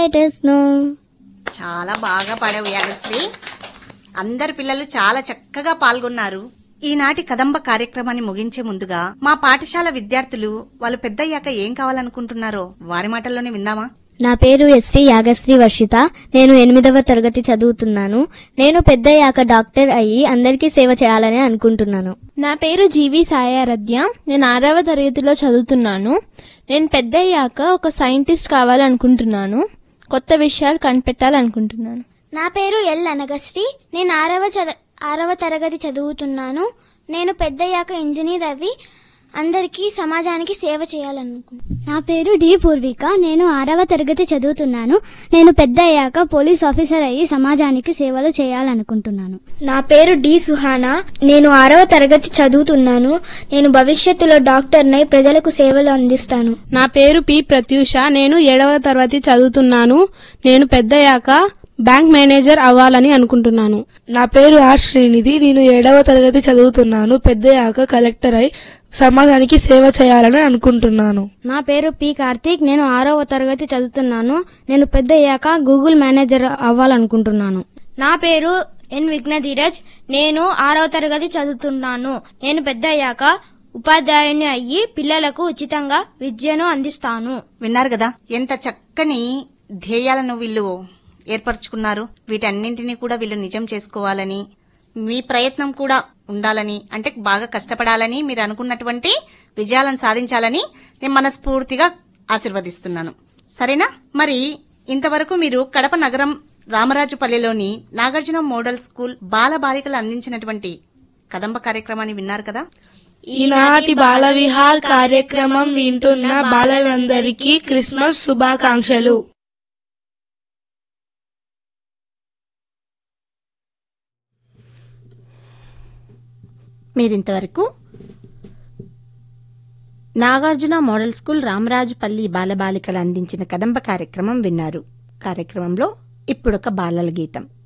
Let us know. చాలా బాగా పాడావు యాగశ్రీ అందరి పిల్లలు చాలా చక్కగా పాల్గొన్నారు ఈనాటి కదంబ కార్యక్రమాన్ని ముగించే ముందుగా మా పాఠశాల విద్యార్థులు వాళ్ళు పెద్దయ్యాక ఏం కావాలనుకుంటున్నారో వారి మాటల్లోనే విందామా నా పేరు ఎస్వి యాగశ్రీ వర్షిత నేను ఎనిమిదవ తరగతి చదువుతున్నాను నేను పెద్దయ్యాక డాక్టర్ అయ్యి అందరికీ సేవ చేయాలని అనుకుంటున్నాను నా పేరు జీవి సాయారథ్య నేను ఆరవ తరగతిలో చదువుతున్నాను నేను పెద్దయ్యాక ఒక సైంటిస్ట్ కావాలనుకుంటున్నాను కొత్త విషయాలు కనిపెట్టాలనుకుంటున్నాను నా పేరు ఎల్ అనగస్టి నేను ఆరవ చద ఆరవ తరగతి చదువుతున్నాను నేను పెద్దయ్యాక ఇంజనీర్ అవి అందరికీ సమాజానికి సేవ చేయాలనుకుంటున్నాను నా పేరు డి పూర్విక నేను ఆరవ తరగతి చదువుతున్నాను నేను పెద్ద అయ్యాక పోలీస్ ఆఫీసర్ అయ్యి సమాజానికి సేవలు చేయాలనుకుంటున్నాను నా పేరు డి సుహానా నేను ఆరవ తరగతి చదువుతున్నాను నేను భవిష్యత్తులో డాక్టర్నై ప్రజలకు సేవలు అందిస్తాను నా పేరు పి ప్రత్యూష నేను ఏడవ తరగతి చదువుతున్నాను నేను పెద్దయ్యాక బ్యాంక్ మేనేజర్ అవ్వాలని అనుకుంటున్నాను నా పేరు ఆర్ శ్రీనిధి నేను ఏడవ తరగతి చదువుతున్నాను పెద్దయ్యాక కలెక్టర్ అయి సమాజానికి సేవ చేయాలని అనుకుంటున్నాను నా పేరు పి కార్తీక్ నేను ఆరవ తరగతి చదువుతున్నాను నేను పెద్దయ్యాక గూగుల్ మేనేజర్ అవ్వాలనుకుంటున్నాను నా పేరు ఎన్ విఘ్నధీరజ్ నేను ఆరవ తరగతి చదువుతున్నాను నేను పెద్దయ్యాక ఉపాధ్యాయుని అయ్యి పిల్లలకు ఉచితంగా విద్యను అందిస్తాను విన్నారు కదా ఎంత చక్కని ధ్యేయాలను వీళ్ళు ఏర్పరచుకున్నారు వీటన్నింటినీ కూడా వీళ్ళు నిజం చేసుకోవాలని మీ ప్రయత్నం కూడా ఉండాలని అంటే బాగా కష్టపడాలని మీరు అనుకున్నటువంటి విజయాలను సాధించాలని నేను మనస్ఫూర్తిగా ఆశీర్వదిస్తున్నాను సరేనా మరి ఇంతవరకు మీరు కడప నగరం రామరాజుపల్లెలోని నాగార్జున మోడల్ స్కూల్ బాల బాలికలు అందించినటువంటి కదంబ కార్యక్రమాన్ని విన్నారు కదా ఈనాటి బాల విహార్ కార్యక్రమం వింటున్న బాలలందరికీ క్రిస్మస్ శుభాకాంక్షలు మీరింతవరకు నాగార్జున మోడల్ స్కూల్ రామరాజుపల్లి బాలబాలికలు అందించిన కదంబ కార్యక్రమం విన్నారు కార్యక్రమంలో ఇప్పుడొక బాలల గీతం